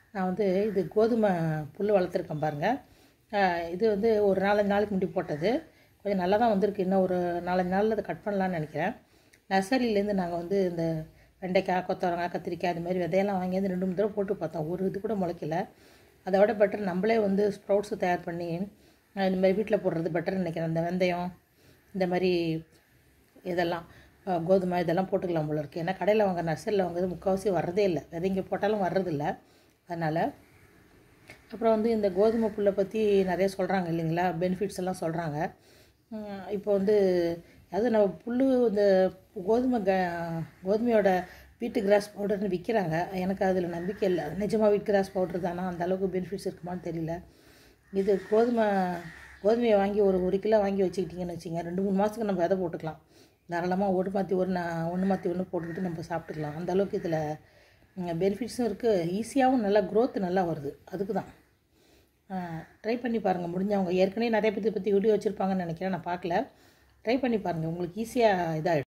நான் வந்து இது கோதுமை புல் வளர்த்துருக்கேன் பாருங்கள் இது வந்து ஒரு நாலஞ்சு நாளைக்கு முன்னாடி போட்டது கொஞ்சம் நல்லா தான் வந்திருக்கு இன்னும் ஒரு நாலஞ்சு நாளில் அதை கட் பண்ணலான்னு நினைக்கிறேன் நர்சரியிலேருந்து நாங்கள் வந்து இந்த வெண்டைக்காய் கொத்தவரங்காய் கத்திரிக்காய் அது மாதிரி விதையெல்லாம் வாங்கி வந்து ரெண்டு மூணு தடவை போட்டு பார்த்தோம் ஒரு இது கூட முளைக்கல அதை விட பெட்டர் நம்மளே வந்து ஸ்ப்ரவுட்ஸு தயார் பண்ணி அஹ் இந்த மாதிரி வீட்டில் போடுறது பெட்டர்னு நினைக்கிறேன் இந்த வெந்தயம் இந்த மாதிரி இதெல்லாம் அஹ் கோதுமை இதெல்லாம் போட்டுக்கலாம் போல இருக்குது ஏன்னா கடையில் வாங்க நர்சரியில் வாங்குறது முக்கால்வாசி வர்றதே இல்லை விதைங்க போட்டாலும் வர்றதில்ல அதனால் அப்புறம் வந்து இந்த கோதுமை புல்லை பற்றி நிறைய சொல்கிறாங்க இல்லைங்களா பெனிஃபிட்ஸ் எல்லாம் சொல்கிறாங்க இப்போ வந்து அது நம்ம புல் இந்த கோதுமை க கோதுமையோட வீட்டு கிராஸ் பவுடர்னு விற்கிறாங்க எனக்கு அதில் நம்பிக்கை இல்லை நிஜமாக வீட் கிராஸ் பவுடர் தானா அந்த அளவுக்கு பெனிஃபிட்ஸ் இருக்குமான்னு தெரியல இது கோதுமை கோதுமையை வாங்கி ஒரு ஒரு கிலோ வாங்கி வச்சுக்கிட்டிங்கன்னு வச்சுங்க ரெண்டு மூணு மாதத்துக்கு நம்ம விதை போட்டுக்கலாம் தாராளமாக ஒரு மாற்றி ஒரு நான் ஒன்று மாற்றி ஒன்று போட்டுக்கிட்டு நம்ம சாப்பிட்டுக்கலாம் அந்த அளவுக்கு இதில் பெனிஃபிட்ஸும் இருக்குது ஈஸியாகவும் நல்லா growth நல்லா வருது அதுக்கு தான் ட்ரை பண்ணி பாருங்கள் முடிஞ்சவங்க ஏற்கனவே நிறைய பேர் பற்றி வீடியோ வச்சுருப்பாங்கன்னு நினைக்கிறேன் நான் பார்க்கல ட்ரை பண்ணி பாருங்கள் உங்களுக்கு ஈஸியாக இதாகிடும்